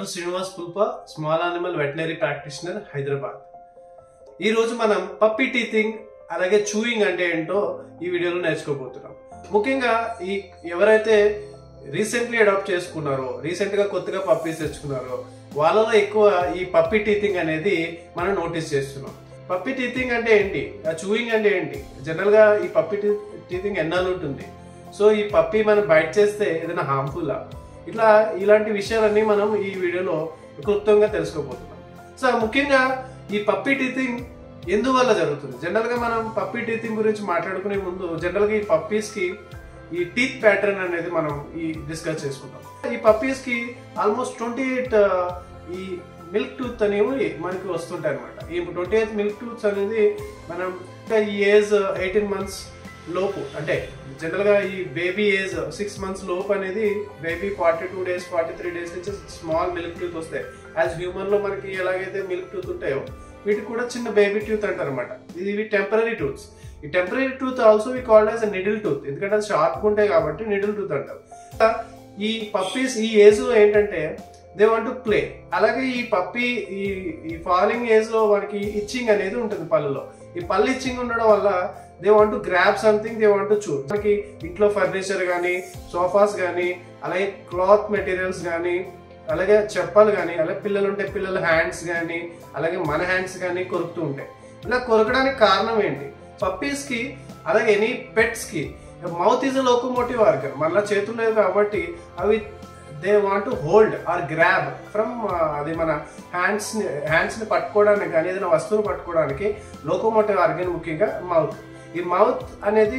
doctor Srinivas Pulpa small animal veterinary practitioner Hyderabad ఈ రోజు మనం పప్పీ టీతింగ్ అలాగే చూయింగ్ అంటే ఏంటో ఈ వీడియోలో నేర్చుకోబోతున్నాం ముఖ్యంగా ఈ ఎవరైతే రీసెంట్లీ అడాప్ట్ చేసుకున్నారో రీసెంట్ గా కొత్తగా పప్పీస్ తెచ్చుకున్నారో వాళ్ళలో ఎక్కువ ఈ పప్పీ టీతింగ్ అనేది మనం నోటీస్ చేస్తున్నాం పప్పీ టీతింగ్ అంటే ఏంటి ఆ చూయింగ్ అంటే ఏంటి జనరల్ గా ఈ పప్పీ టీతింగ్ ఎన్నాళ్ళు ఉంటుంది సో ఈ పప్పీ మనం బయట చేస్తే ఏదైనా హార్మ్ఫుల్ ఇట్లా ఇలాంటి విషయాలన్నీ మనం ఈ వీడియోలో క్లుప్తంగా తెలుసుకోబోతున్నాం సో ముఖ్యంగా ఈ పప్పీ టీతింగ్ ఎందువల్ల జరుగుతుంది జనరల్ గా మనం పప్పీ టీతింగ్ గురించి మాట్లాడుకునే ముందు జనరల్ గా ఈ పప్పీస్ కి ఈ టీత్ ప్యాటర్న్ అనేది మనం ఈ డిస్కస్ చేసుకుంటాం ఈ పప్పీస్ కి ఆల్మోస్ట్ ట్వంటీ ఎయిట్ ఈ మిల్క్ టూత్ అనేవి మనకి వస్తుంటాయి అనమాట ఈ ట్వంటీ ఎయిత్ మిల్క్ టూత్స్ అనేది మనం ఇంకా ఈ ఏజ్ ఎయిటీన్ మంత్స్ లోపు అంటే జనరల్ గా ఈ బేబీ ఏజ్ సిక్స్ మంత్స్ లోపు అనేది baby forty two days forty three days నుంచి స్మాల్ మిల్క్ టూత్ వస్తాయి యాజ్ హ్యూమన్ లో మనకి ఎలాగైతే మిల్క్ టూత్ ఉంటాయో వీటికి కూడా చిన్న బేబీ టూత్ అంటారు అనమాట ఇది ఇవి టెంపరీ టూత్స్ ఈ temporary tooth also we called as needle tooth ఎందుకంటే అది షార్ప్ ఉంటాయి కాబట్టి నిడిల్ టూత్ అంటారు ఈ పప్పీస్ ఈ ఏజ్ లో ఏంటంటే దే వాంట్ టు ప్లే అలాగే ఈ పప్పీ ఈ ఈ ఫాలింగ్ ఏజ్ లో మనకి ఇచ్చింగ్ అనేది ఉంటుంది పళ్ళులో ఈ పళ్ళు ఇచ్చింగ్ ఉండడం వల్ల they want to grab something they want to chew మనకి ఇంట్లో ఫర్నిచర్ కానీ సోఫాస్ కానీ అలాగే క్లాత్ మెటీరియల్స్ కానీ అలాగే చెప్పలు కానీ అలాగే పిల్లలు ఉంటే పిల్లల హ్యాండ్స్ కానీ అలాగే మన హ్యాండ్స్ కానీ కొరుకుతూ ఉంటాయి ఇలా కొరకడానికి కారణం ఏంటి పప్పీస్ కి అలాగే ఎనీ పెట్స్ కి మౌత్ ఈజ్ లోకోమోటివ్ ఆర్గన్ మళ్ళీ చేతులు లేవు కాబట్టి అవి they want to hold or grab from అది మన హ్యాండ్స్ ని హ్యాండ్స్ ని పట్టుకోవడానికి కానీ ఏదైనా వస్తువును పట్టుకోవడానికి లోకోమోటివ్ ఆర్గన్ ముఖ్యంగా మౌత్ ఈ మౌత్ అనేది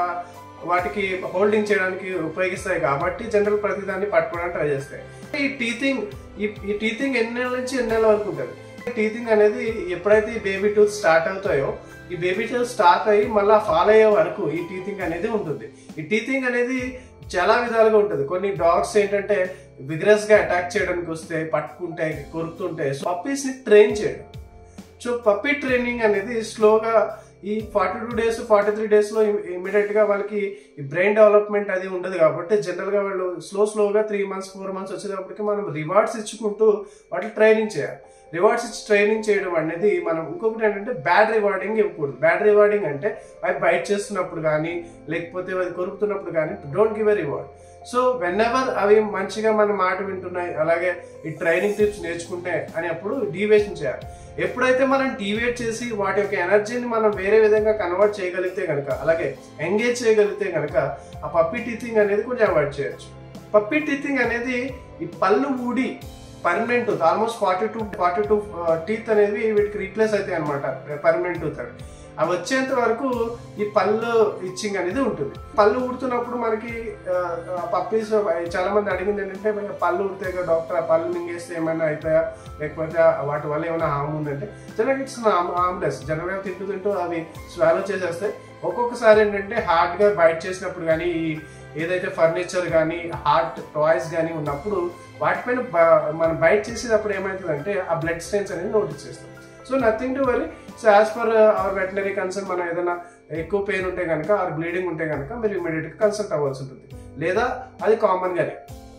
వాటికి హోల్డింగ్ చేయడానికి ఉపయోగిస్తాయి కాబట్టి జనరల్ ప్రతిదాన్ని పట్టుకోవడానికి ట్రై చేస్తాయి ఈ టీతింగ్ ఈ టీతింగ్ ఎన్ని నెలల నుంచి ఎన్ని నెలల వరకు ఉంటుంది టీతింగ్ అనేది ఎప్పుడైతే ఈ బేబీ టూత్ స్టార్ట్ అవుతాయో ఈ బేబీ టూత్ స్టార్ట్ అయ్యి మళ్ళీ ఫాలో అయ్యే వరకు ఈ టీతింగ్ అనేది ఉంటుంది ఈ టీతింగ్ అనేది చాలా విధాలుగా ఉంటుంది కొన్ని డాగ్స్ ఏంటంటే విగ్రస్ గా అటాక్ చేయడానికి వస్తే పట్టుకుంటాయి కొరుకుతుంటాయి సో పప్పీస్ ని ట్రైన్ చేయడం సో పప్పీ ట్రైనింగ్ అనేది స్లోగా ఈ forty two days forty three days లో ఇమీడియట్ గా వాళ్ళకి ఈ బ్రెయిన్ డెవలప్మెంట్ అది ఉండదు కాబట్టి జనరల్ గా వాళ్ళు స్లో స్లోగా త్రీ మంత్స్ ఫోర్ మంత్స్ వచ్చేటప్పటికి మనం రివార్డ్స్ ఇచ్చుకుంటూ వాటికి ట్రైనింగ్ చేయాలి రివార్డ్స్ ఇచ్చి ట్రైనింగ్ చేయడం అనేది మనం ఇంకొకటి ఏంటంటే బ్యాడ్ రివార్డింగ్ ఇవ్వకూడదు బ్యాడ్ రివార్డింగ్ అంటే అవి బయట చేస్తున్నప్పుడు కానీ లేకపోతే అది కొరుకుతున్నప్పుడు కానీ don't give a reward so whenever అవి మంచిగా మన మాట వింటున్నాయి అలాగే ఈ ట్రైనింగ్ టిప్స్ నేర్చుకుంటే అని అప్పుడు డీవియేషన్ చేయాలి ఎప్పుడైతే మనం డీవియేట్ చేసి వాటి యొక్క ఎనర్జీని మనం వేరే విధంగా కన్వర్ట్ చేయగలిగితే కనుక అలాగే ఎంగేజ్ చేయగలిగితే కనుక ఆ పప్పీ టీతింగ్ అనేది కొంచెం అవాయిడ్ చేయొచ్చు పప్పీ టీతింగ్ అనేది ఈ పళ్ళు ఊడి permanent tooth almost forty two forty two teeth అనేవి వీటికి రీప్లేస్ అవుతాయి అనమాట పర్మనెంట్ టూత్ అవి అవి వచ్చేంత వరకు ఈ పళ్ళు ఇచ్చింగ్ అనేది ఉంటుంది పళ్ళు ఊడుతున్నప్పుడు మనకి పప్పీస్ చాలా మంది అడిగింది ఏంటంటే పళ్ళు ఊడితే కదా డాక్టర్ ఆ పళ్ళు మింగేస్తే ఏమైనా అవుతాయా లేకపోతే వాటి వల్ల ఏమైనా హామ్ ఉందంటే జనరల్ ఇట్స్ హామ్లెస్ జనరల్గా తింటూ తింటూ అవి స్వాలో చేసేస్తే ఒక్కొక్కసారి ఏంటంటే హార్డ్గా బైట్ చేసినప్పుడు కానీ ఈ ఏదైతే ఫర్నిచర్ కానీ హార్ట్ టాయ్స్ కానీ ఉన్నప్పుడు వాటిపైన మనం బైట్ చేసేటప్పుడు ఏమవుతుందంటే ఆ బ్లడ్ స్టెయిన్స్ అనేది నోటీస్ చేస్తాం so nothing to worry so as per our veterinary concern మనం ఏదైనా ఎక్కువ పెయిన్ ఉంటే కనుక ఆర్ బ్లీడింగ్ ఉంటే కనుక మీరు ఇమీడియట్గా కన్సల్ట్ అవ్వాల్సి ఉంటుంది లేదా అది కామన్గానే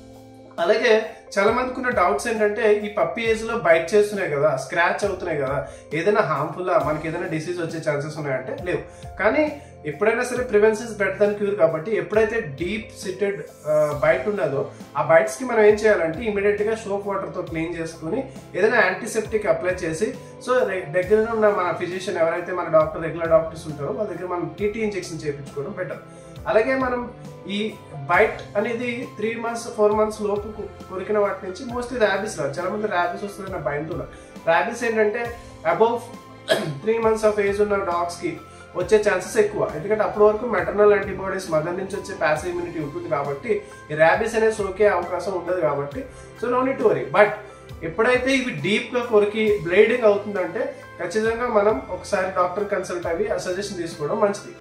అలాగే చాలా మందికి ఉన్న డౌట్స్ ఏంటంటే ఈ పప్పి ఏజ్ లో బైట్ చేస్తున్నాయి కదా స్క్రాచ్ అవుతున్నాయి కదా ఏదైనా హార్మ్ఫుల్ మనకి ఏదైనా డిసీజ్ వచ్చే ఛాన్సెస్ ఉన్నాయంటే లేవు కానీ ఎప్పుడైనా సరే ప్రివెన్షన్స్ బెటర్ దన్ క్యూర్ కాబట్టి ఎప్పుడైతే డీప్ సిటెడ్ బైట్ ఉన్నదో ఆ బైట్స్ కి మనం ఏం చేయాలంటే ఇమీడియట్ గా సోప్ వాటర్ తో క్లీన్ చేసుకుని ఏదైనా యాంటీసెప్టిక్ అప్లై చేసి సో దగ్గర ఉన్న మన ఫిజిషియన్ ఎవరైతే మన డాక్టర్ రెగ్యులర్ డాక్టర్స్ ఉంటారో వాళ్ళ దగ్గర మనం టీటీ ఇంజెక్షన్ చేయించుకోవడం బెటర్ అలాగే మనం ఈ బైట్ అనేది త్రీ మంత్స్ ఫోర్ మంత్స్ లోపు కొరికిన వాటి నుంచి మోస్ట్లీ ర్యాబీస్ రాదు చాలా మంది ర్యాబీస్ వస్తుంది నా భయంతో ర్యాబీస్ ఏంటంటే above three months of age ఉన్న డాగ్స్ కి వచ్చే ఛాన్సెస్ ఎక్కువ ఎందుకంటే అప్పటి వరకు మెటర్నల్ యాంటీబాడీస్ మదర్ నుంచి వచ్చే ప్యాసివ్ ఇమ్యూనిటీ ఉంటుంది కాబట్టి ఈ ర్యాబీస్ అనేది సోకే అవకాశం ఉండదు కాబట్టి so no need worry but ఎప్పుడైతే ఇవి డీప్ గా కొరికి బ్లీడింగ్ అవుతుందంటే ఖచ్చితంగా మనం ఒకసారి డాక్టర్ కన్సల్ట్ అవి ఆ సజెషన్ తీసుకోవడం మంచిది